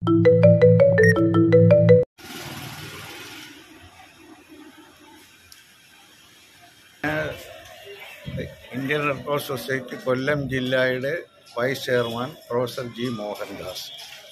Indian Red Cross Society Kollam ജില്ലയുടെ vice chairman professor G Mohandas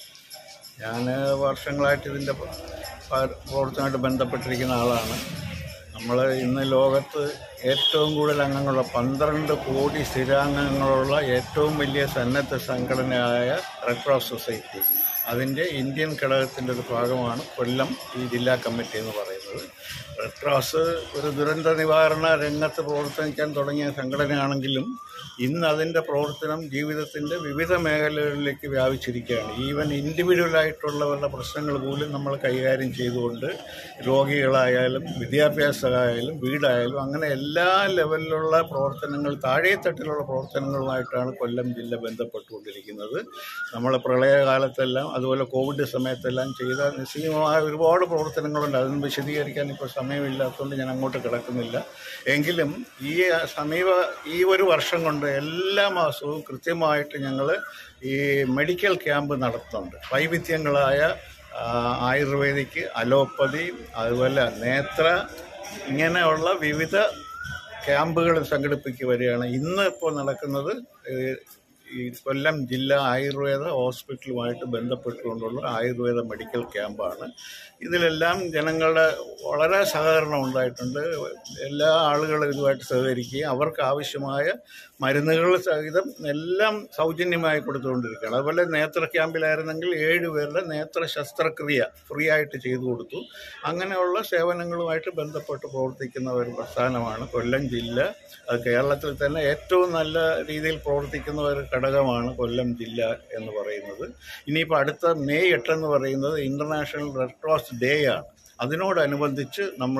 ഞാൻ വർഷങ്ങളായിട്ട് ഇതിൻ്റെ പ- പ- പ്രവർത്തനമായിട്ട് ബന്ധപ്പെട്ടിരിക്കുന്ന ആളാണ് നമ്മൾ ഇന്ന് ലോകത്ത് ഏറ്റവും കൂടുതൽ അംഗങ്ങളുള്ള പന്ത്രണ്ട് കോടി സ്ഥിരാംഗങ്ങളുള്ള ഏറ്റവും വലിയ സന്നദ്ധ സംഘടനയായ റെഡ് ക്രോസ് സൊസൈറ്റി അതിൻ്റെ ഇന്ത്യൻ ഘടകത്തിൻ്റെ ഒരു ഭാഗമാണ് കൊല്ലം ഈ ജില്ലാ കമ്മിറ്റി എന്ന് പറയുന്നത് റെഡ് ക്രോസ് ഒരു ദുരന്ത നിവാരണ രംഗത്ത് പ്രവർത്തിക്കാൻ തുടങ്ങിയ സംഘടനയാണെങ്കിലും ഇന്ന് അതിൻ്റെ പ്രവർത്തനം ജീവിതത്തിൻ്റെ വിവിധ മേഖലകളിലേക്ക് വ്യാപിച്ചിരിക്കുകയാണ് ഈവൻ ഇൻഡിവിജ്വലായിട്ടുള്ളവരുടെ പ്രശ്നങ്ങൾ പോലും നമ്മൾ കൈകാര്യം ചെയ്തുകൊണ്ട് രോഗികളായാലും വിദ്യാഭ്യാസമായാലും വീടായാലും അങ്ങനെ എല്ലാ ലെവലിലുള്ള പ്രവർത്തനങ്ങൾ താഴെത്തട്ടിലുള്ള പ്രവർത്തനങ്ങളുമായിട്ടാണ് കൊല്ലം ജില്ല ബന്ധപ്പെട്ടുകൊണ്ടിരിക്കുന്നത് നമ്മൾ പ്രളയകാലത്തെല്ലാം അതുപോലെ കോവിഡ് സമയത്തെല്ലാം ചെയ്ത നിസ്സീമമായ ഒരുപാട് പ്രവർത്തനങ്ങളുണ്ട് അതൊന്നും വിശദീകരിക്കാൻ ഇപ്പോൾ സമയമില്ലാത്തതുകൊണ്ട് ഞാൻ അങ്ങോട്ട് കിടക്കുന്നില്ല എങ്കിലും ഈ സമീപ ഈ ഒരു വർഷം കൊണ്ട് എല്ലാ മാസവും കൃത്യമായിട്ട് ഞങ്ങൾ ഈ മെഡിക്കൽ ക്യാമ്പ് നടത്തുന്നുണ്ട് വൈവിധ്യങ്ങളായ ആ, ആയുർവേദിക് അലോപ്പതി അതുപോലെ നേത്ര ഇങ്ങനെയുള്ള വിവിധ ക്യാമ്പുകൾ സംഘടിപ്പിക്കുക വരികയാണ് ഇന്ന് ഇപ്പോൾ നടക്കുന്നത് ഏഹ്, ഈ കൊല്ലം ജില്ലാ ആയുർവേദ ഹോസ്പിറ്റലുമായിട്ട് ബന്ധപ്പെട്ടുകൊണ്ടുള്ള ആയുർവേദ മെഡിക്കൽ ക്യാമ്പാണ് ഇതിലെല്ലാം ജനങ്ങളുടെ വളരെ സഹകരണം ഉണ്ടായിട്ടുണ്ട് എല്ലാ ആളുകളും ഇതുമായിട്ട് സഹകരിക്കുകയും അവർക്ക് ആവശ്യമായ മരുന്നുകൾ സഹിതം എല്ലാം സൗജന്യമായി കൊടുത്തുകൊണ്ടിരിക്കുകയാണ് അതുപോലെ നേത്ര ക്യാമ്പിലായിരുന്നെങ്കിൽ ഏഴ് പേരുടെ നേത്ര ശസ്ത്രക്രിയ ഫ്രീ ആയിട്ട് ചെയ്തു കൊടുത്തു അങ്ങനെയുള്ള സേവനങ്ങളുമായിട്ട് ബന്ധപ്പെട്ട് പ്രവർത്തിക്കുന്ന ഒരു പ്രസ്ഥാനമാണ് കൊല്ലം ജില്ല അത് കേരളത്തിൽ തന്നെ ഏറ്റവും നല്ല രീതിയിൽ പ്രവർത്തിക്കുന്ന ഒരു ഘടകമാണ് കൊല്ലം ജില്ല എന്ന് പറയുന്നത് ഇനിയിപ്പോൾ അടുത്ത മെയ് എട്ടെന്ന് പറയുന്നത് ഇൻ്റർനാഷണൽ റെഡ് ക്രോസ് ഡേ ആണ് അതിനോടനുബന്ധിച്ച് നമ്മൾ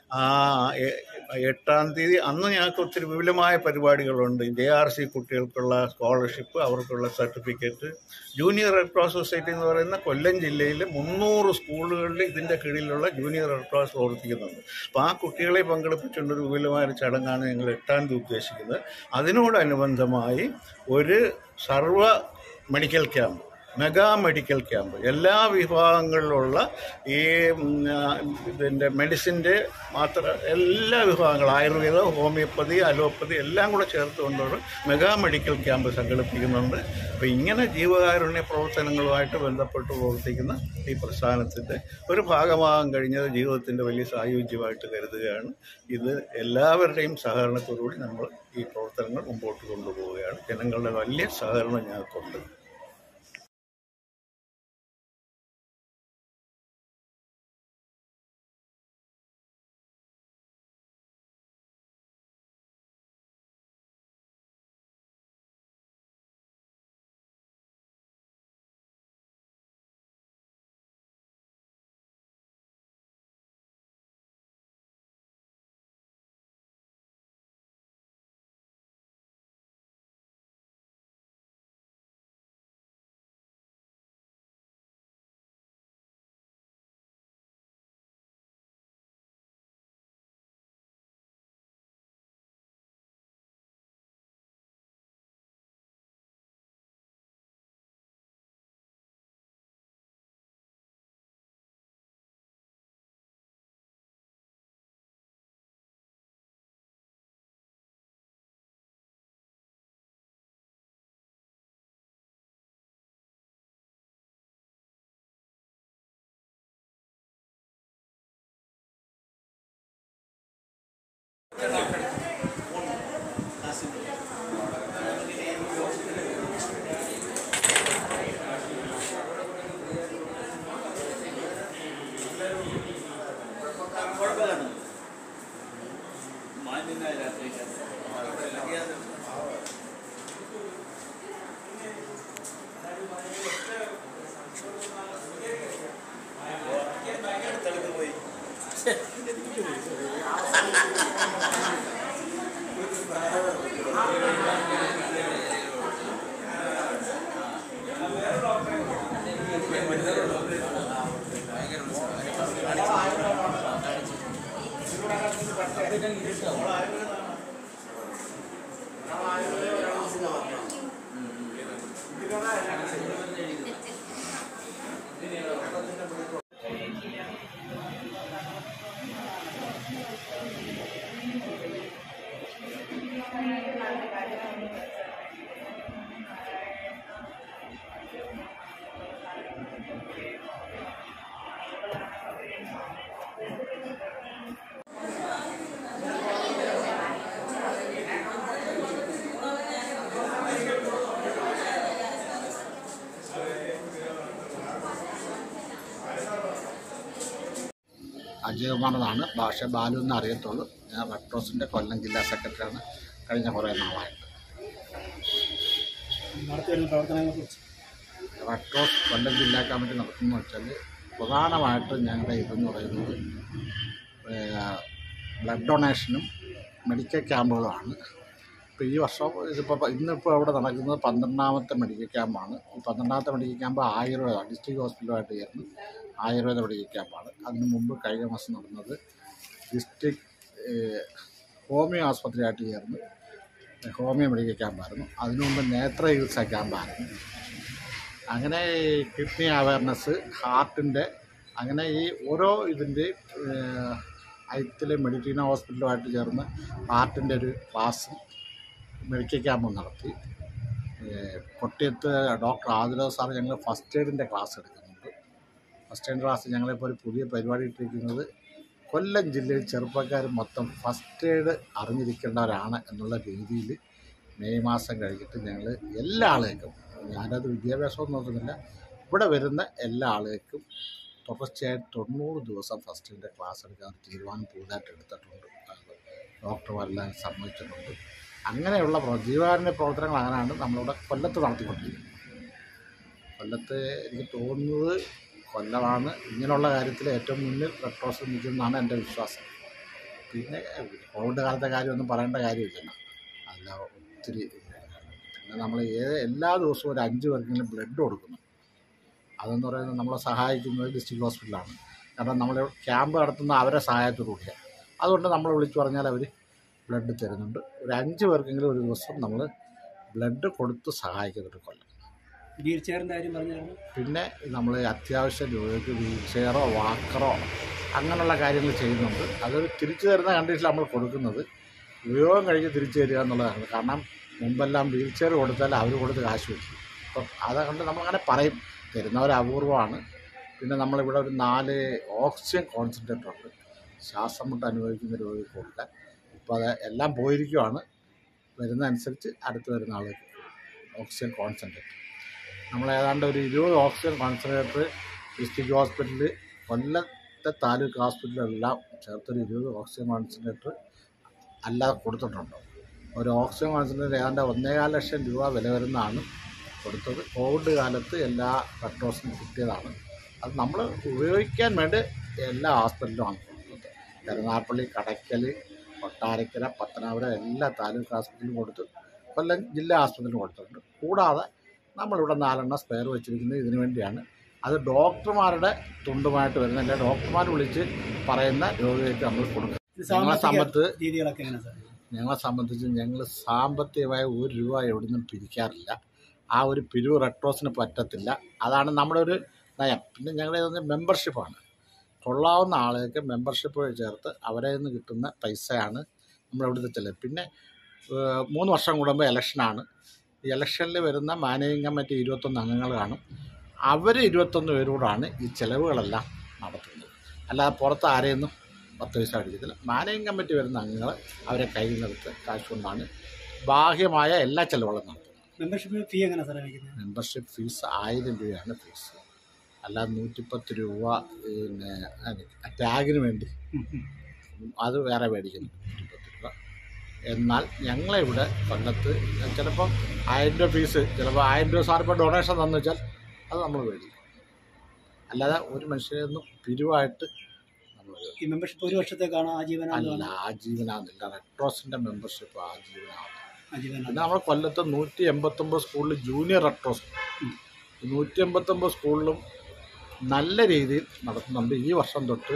എട്ടാം തീയതി അന്ന് ഞങ്ങൾക്ക് ഒത്തിരി വിപുലമായ പരിപാടികളുണ്ട് ജെ ആർ സി കുട്ടികൾക്കുള്ള സ്കോളർഷിപ്പ് അവർക്കുള്ള certificate junior Red Cross Society എന്ന് പറയുന്ന കൊല്ലം ജില്ലയിൽ മുന്നൂറ് സ്കൂളുകളിൽ ഇതിൻ്റെ കീഴിലുള്ള ജൂനിയർ റെഡ് ക്രോസ് പ്രവർത്തിക്കുന്നുണ്ട് അപ്പോൾ ആ കുട്ടികളെ പങ്കെടുപ്പിച്ചുകൊണ്ട് ഒരു വിപുലമായ ഒരു ചടങ്ങാണ് ഞങ്ങൾ എട്ടാം തീയതി ഉദ്ദേശിക്കുന്നത് അതിനോടനുബന്ധമായി ഒരു സർവ medical camp mega medical camp എല്ലാ വിഭാഗങ്ങളിലുള്ള ഈ ഉം, ആ, ഇതിൻ്റെ മെഡിസിൻ്റെ മാത്ര എല്ലാ വിഭാഗങ്ങളും ആയുർവേദ ഹോമിയോപ്പതി അലോപ്പതി എല്ലാം കൂടെ ചേർത്തുകൊണ്ടുള്ള മെഗാ മെഡിക്കൽ ക്യാമ്പ് സംഘടിപ്പിക്കുന്നുണ്ട് അപ്പോൾ ഇങ്ങനെ ജീവകാരുണ്യ പ്രവർത്തനങ്ങളുമായിട്ട് ബന്ധപ്പെട്ട് പ്രവർത്തിക്കുന്ന ഈ പ്രസ്ഥാനത്തിൻ്റെ ഒരു ഭാഗമാകാൻ കഴിഞ്ഞത് ജീവിതത്തിൻ്റെ വലിയ സായുജ്യമായിട്ട് കരുതുകയാണ് ഇത് എല്ലാവരുടെയും സഹകരണത്തോടുകൂടി നമ്മൾ ഈ പ്രവർത്തനങ്ങൾ മുമ്പോട്ട് കൊണ്ടുപോവുകയാണ് ജനങ്ങളുടെ വലിയ സഹകരണം ഞങ്ങൾക്കുണ്ട് അജയകുമാർ എന്നാണ് ഭാഷ ബാലു എന്ന് അറിയത്തുള്ളൂ ഞാൻ റെഡ് ക്രോസിൻ്റെ കൊല്ലം ജില്ലാ സെക്രട്ടറിയാണ് കഴിഞ്ഞ കുറേ നാളായിട്ട് നടത്തിവരുന്ന പ്രവർത്തനങ്ങളെക്കുറിച്ച് റെഡ് ക്രോസ് കൊല്ലം ജില്ലാ കമ്മിറ്റി നടത്തുന്നത് വെച്ചാൽ പ്രധാനമായിട്ടും ഞങ്ങളുടെ ഇതെന്ന് പറയുന്നത് ബ്ലഡ് ഡൊണേഷനും മെഡിക്കൽ ക്യാമ്പുകളുമാണ് ഇപ്പോൾ ഈ വർഷം ഇതിപ്പോൾ ഇന്നിപ്പോൾ അവിടെ നടക്കുന്നത് പന്ത്രണ്ടാമത്തെ മെഡിക്കൽ ക്യാമ്പാണ് ഈ പന്ത്രണ്ടാമത്തെ മെഡിക്കൽ ക്യാമ്പ് ആയുർവേദ ഡിസ്ട്രിക്ട് ഹോസ്പിറ്റലുമായിട്ട് ചേർന്ന് ആയുർവേദ മെഡിക്കൽ ക്യാമ്പാണ് അതിന് മുമ്പ് കഴിഞ്ഞ മാസം നടന്നത് ഡിസ്ട്രിക്ട് ഹോമിയോ ആസ്പത്രിയായിട്ട് ചേർന്ന് ഹോമിയോ മെഡിക്കൽ ക്യാമ്പായിരുന്നു അതിനു മുമ്പ് നേത്ര ചികിത്സാ ക്യാമ്പായിരുന്നു അങ്ങനെ ഈ കിഡ്നി അവയർനെസ് ഹാർട്ടിൻ്റെ അങ്ങനെ ഈ ഓരോ ഇതിൻ്റെ ഐത്തിലെ മെഡിറ്റീന ഹോസ്പിറ്റലുമായിട്ട് ചേർന്ന് ഹാർട്ടിൻ്റെ ഒരു ക്ലാസ് മെഡിക്കൽ ക്യാമ്പ് നടത്തി ഏഹ് കൊട്ടിയത്ത് ഡോക്ടർ ആതിര സാർ ഞങ്ങൾ ഫസ്റ്റ് എയ്ഡിൻ്റെ ക്ലാസ് എടുക്കുന്നുണ്ട് ഫസ്റ്റ് എയ്ഡ് ക്ലാസ് ഞങ്ങളിപ്പോൾ ഒരു പുതിയ പരിപാടി ഇട്ടിരിക്കുന്നത് കൊല്ലം ജില്ലയിൽ ചെറുപ്പക്കാർ മൊത്തം ഫസ്റ്റ് എയ്ഡ് അറിഞ്ഞിരിക്കേണ്ടവരാണ് എന്നുള്ള രീതിയിൽ മെയ് മാസം കഴിഞ്ഞിട്ട് ഞങ്ങൾ എല്ലാ ആളുകൾക്കും ഞാനത് വിദ്യാഭ്യാസമൊന്നും നോക്കുന്നില്ല ഇവിടെ വരുന്ന എല്ലാ ആളുകൾക്കും തുടർച്ചയായിട്ട് തൊണ്ണൂറ് ദിവസം ഫസ്റ്റ് എയ്ഡ് ക്ലാസ് എടുക്കാൻ തീരുമാനം പുതുതായിട്ട് എടുത്തിട്ടുണ്ട് അത് ഡോക്ടർമാരെല്ലാം സമ്മതിച്ചിട്ടുണ്ട് അങ്ങനെയുള്ള പ്രവ- ജീവകാരുണ്യ പ്രവർത്തനങ്ങൾ അങ്ങനെയാണ് നമ്മളിവിടെ കൊല്ലത്ത് നടത്തിക്കൊണ്ടിരിക്കുന്നത് കൊല്ലത്ത് എനിക്ക് തോന്നുന്നത് കൊല്ലമാണ് ഇങ്ങനെയുള്ള കാര്യത്തിൽ ഏറ്റവും മുന്നിൽ റെഡ് ക്രോസ് നിൽക്കുന്നതാണ് എൻ്റെ വിശ്വാസം പിന്നെ കോവിഡ് കാലത്തെ കാര്യമൊന്നും പറയേണ്ട കാര്യമില്ലല്ലോ അല്ല ഒത്തിരി പിന്നെ നമ്മൾ ഏത് എല്ലാ ദിവസവും ഒരു അഞ്ച് പേർക്കെങ്കിലും ബ്ലഡ് കൊടുക്കുന്നു അതെന്ന് പറയുന്നത് നമ്മളെ സഹായിക്കുന്നത് ഡിസ്ട്രിക്ട് ഹോസ്പിറ്റലാണ് കാരണം നമ്മൾ ക്യാമ്പ് നടത്തുന്ന അവരെ സഹായത്തോടു കൂടിയാണ് അതുകൊണ്ട് നമ്മൾ വിളിച്ചു പറഞ്ഞാൽ അവർ ബ്ലഡ് തരുന്നുണ്ട് ഒരു അഞ്ച് പേർക്കെങ്കിലും ഒരു ദിവസം നമ്മൾ ബ്ലഡ് കൊടുത്ത് സഹായിക്കുന്നുണ്ട് കൊല്ലം വീൽ ചെയറിൻ്റെ കാര്യം പറഞ്ഞായിരുന്നു പിന്നെ നമ്മൾ അത്യാവശ്യം രോഗിക്ക് വീൽ ചെയറോ വാക്കറോ അങ്ങനെയുള്ള കാര്യങ്ങൾ ചെയ്യുന്നുണ്ട് അതൊരു തിരിച്ചു തരുന്ന കണ്ടീഷനിൽ നമ്മൾ കൊടുക്കുന്നത് ഉപയോഗം കഴിഞ്ഞ് തിരിച്ചു തരിക എന്നുള്ളതാണ് കാരണം മുമ്പെല്ലാം വീൽ ചെയർ കൊടുത്താൽ അവർ കൊടുത്ത് കാശ് വെക്കും അപ്പം അതുകൊണ്ട് നമ്മളങ്ങനെ പറയും തരുന്നവർ അപൂർവമാണ് പിന്നെ നമ്മളിവിടെ ഒരു നാല് ഓക്സിജൻ കോൺസെൻട്രേറ്റർ ഉണ്ട് ശ്വാസം മുട്ട് അനുഭവിക്കുന്ന രോഗിക്ക് കൊടുക്കാൻ ഇപ്പോൾ അത് എല്ലാം പോയിരിക്കുവാണ് വരുന്ന അനുസരിച്ച് അടുത്ത് വരുന്ന ആളുകൾക്ക് ഓക്സിജൻ കോൺസെൻട്രേറ്റർ നമ്മൾ ഏതാണ്ട് ഒരു ഇരുപത് ഓക്സിജൻ കോൺസെൻട്രേറ്റർ ഡിസ്ട്രിക്ട് ഹോസ്പിറ്റലിൽ കൊല്ലത്തെ താലൂക്ക് ഹോസ്പിറ്റലെല്ലാം ചേർത്തൊരു ഇരുപത് ഓക്സിജൻ കോൺസെൻട്രേറ്റർ അല്ലാതെ കൊടുത്തിട്ടുണ്ട് ഒരു ഓക്സിജൻ കോൺസെൻട്രേറ്റർ ഏതാണ്ട് ഒന്നേകാൽ ലക്ഷം രൂപ വില വരുന്നതാണ് കൊടുത്തത് കോവിഡ് കാലത്ത് എല്ലാ റെഡ് കിട്ടിയതാണ് അത് നമ്മൾ ഉപയോഗിക്കാൻ വേണ്ടി എല്ലാ ഹോസ്പിറ്റലിലുമാണ് കൊടുത്തത് കരുനാഗപ്പള്ളി കടയ്ക്കൽ കൊട്ടാരക്കര പത്തനാപുരം എല്ലാ താലൂക്ക് ഹോസ്പിറ്റലിലും കൊടുത്തു കൊല്ലം ജില്ലാ ആസ്പത്രിയിലും കൊടുത്തിട്ടുണ്ട് കൂടാതെ നമ്മളിവിടെ നാലെണ്ണം സ്പെയർ വെച്ചിരിക്കുന്നത് ഇതിനു വേണ്ടിയാണ് അത് ഡോക്ടർമാരുടെ തുണ്ടുമായിട്ട് വരുന്ന അല്ലെ ഡോക്ടർമാർ വിളിച്ച് പറയുന്ന രോഗികൾക്ക് നമ്മൾ കൊടുക്കും ഇത് ഞങ്ങളെ സാമ്പത്തിക സമ്പത്ത് രീതികളൊക്കെ എങ്ങനെ സാർ ഞങ്ങളെ സംബന്ധിച്ച് ഞങ്ങൾ സാമ്പത്തികമായ ഒരു രൂപ എവിടുന്നും പിരിക്കാറില്ല ആ ഒരു പിരിവ് റെഡ് ക്രോസിന് പറ്റത്തില്ല അതാണ് നമ്മുടെ ഒരു നയം പിന്നെ ഞങ്ങളുടെ ഇതൊന്ന് മെമ്പർഷിപ്പാണ് കൊള്ളാവുന്ന ആളുകൾക്ക് മെമ്പർഷിപ്പ് ചേർത്ത് അവരെ നിന്ന് കിട്ടുന്ന പൈസയാണ് നമ്മളിവിടുത്തെ ചെലവ് പിന്നെ ഏഹ്, മൂന്ന് വർഷം കൂടുമ്പോൾ ഇലക്ഷനാണ് ഈ ഇലക്ഷനിൽ വരുന്ന മാനേജിങ് കമ്മിറ്റി ഇരുപത്തൊന്ന് അംഗങ്ങൾ കാണും അവർ ഇരുപത്തൊന്ന് പേരോടാണ് ഈ ചിലവുകളെല്ലാം നടത്തുന്നത് അല്ലാതെ പുറത്ത് ആരെയൊന്നും പത്ത് പൈസ അടിക്കത്തില്ല മാനേജിങ് കമ്മിറ്റി വരുന്ന അംഗങ്ങൾ അവരെ കയ്യിൽ നിന്നെടുത്ത് കാശ് കൊണ്ടാണ് ബാഹ്യമായ എല്ലാ ചിലവുകളും നടത്തുന്നത് മെമ്പർഷിപ്പ് ഫീ എങ്ങനെ സാറേ വയ്ക്കുന്നത് മെമ്പർഷിപ്പ് ഫീസ് ആയിരം രൂപയാണ് ഫീസ് അല്ലാതെ നൂറ്റിപ്പത്ത് രൂപ പിന്നെ ടാഗിന് വേണ്ടി അത് വേറെ മേടിക്കുന്നു നൂറ്റിപ്പത്ത് രൂപ എന്നാൽ ഞങ്ങളിവിടെ കൊല്ലത്ത് ചിലപ്പോൾ ആയിരം രൂപ ഫീസ് ചിലപ്പോൾ ആയിരം രൂപ സാറിപ്പോൾ ഡൊണേഷൻ തന്നു വെച്ചാൽ അത് നമ്മൾ മേടിക്കും അല്ലാതെ ഒരു മനുഷ്യനൊന്നും പിരിവായിട്ട് നമ്മൾ ഈ മെമ്പർഷിപ്പ് ഒരു വർഷത്തേക്കാണോ ആജീവനാന്തം അല്ല ആജീവനാന്നില്ല റെഡ് ക്രോസിൻ്റെ മെമ്പർഷിപ്പ് ആജീവനാണ് ആജീവനാന്തം പിന്നെ നമ്മൾ കൊല്ലത്ത് നൂറ്റി എൺപത്തൊമ്പത് സ്കൂളിൽ ജൂനിയർ റെഡ് ക്രോസ് നൂറ്റി എൺപത്തൊമ്പത് സ്കൂളിലും നല്ല രീതിയിൽ നടത്തുന്നുണ്ട് ഈ വർഷം തൊട്ട്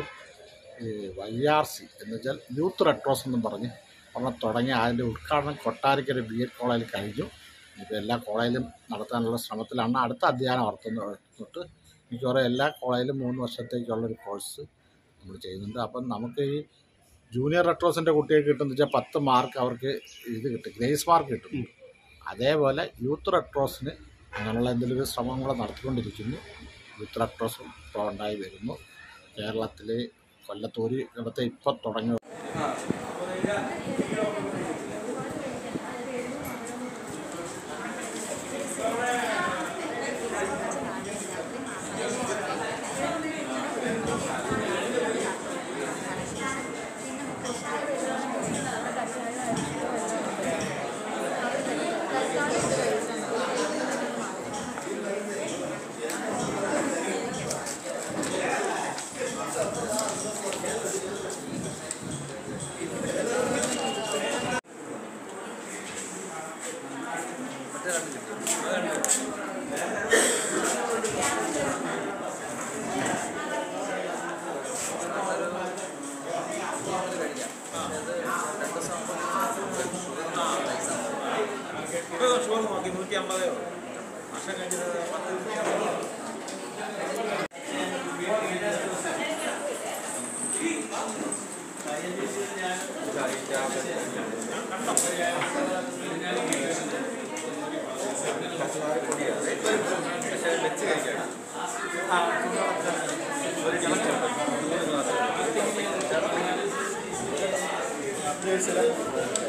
വൈ ആർ സി എന്ന് വെച്ചാൽ യൂത്ത് റെഡ് ക്രോസ് എന്നും പറഞ്ഞ് ഒരെണ്ണം തുടങ്ങി അതിൻ്റെ ഉദ്ഘാടനം കൊട്ടാരക്കര ബി എഡ് കോളേജിൽ കഴിഞ്ഞു ഇപ്പോൾ എല്ലാ കോളേജിലും നടത്താനുള്ള ശ്രമത്തിലാണ് അടുത്ത അധ്യയനം നടത്തുന്നത് തൊട്ട് മിക്കവാറും എല്ലാ കോളേജിലും മൂന്ന് വർഷത്തേക്കുള്ളൊരു കോഴ്സ് നമ്മൾ ചെയ്യുന്നുണ്ട് അപ്പം നമുക്ക് ഈ ജൂനിയർ റെട്രോസിൻ്റെ കുട്ടികൾക്ക് കിട്ടുന്ന വെച്ചാൽ പത്ത് മാർക്ക് അവർക്ക് ഇത് കിട്ടും ഗ്രേസ് മാർക്ക് കിട്ടും അതേപോലെ യൂത്ത് റെട്രോസിന് അങ്ങനെയുള്ള എന്തെങ്കിലും ഒരു ശ്രമം കൂടെ നടത്തിക്കൊണ്ടിരിക്കുന്നു യൂത്ത് റെട്രോസും ഇപ്പോൾ ഉണ്ടായി വരുന്നു കേരളത്തിൽ കൊല്ലത്തൂര് ഇടത്ത് ഇപ്പോൾ തുടങ്ങി ഒരു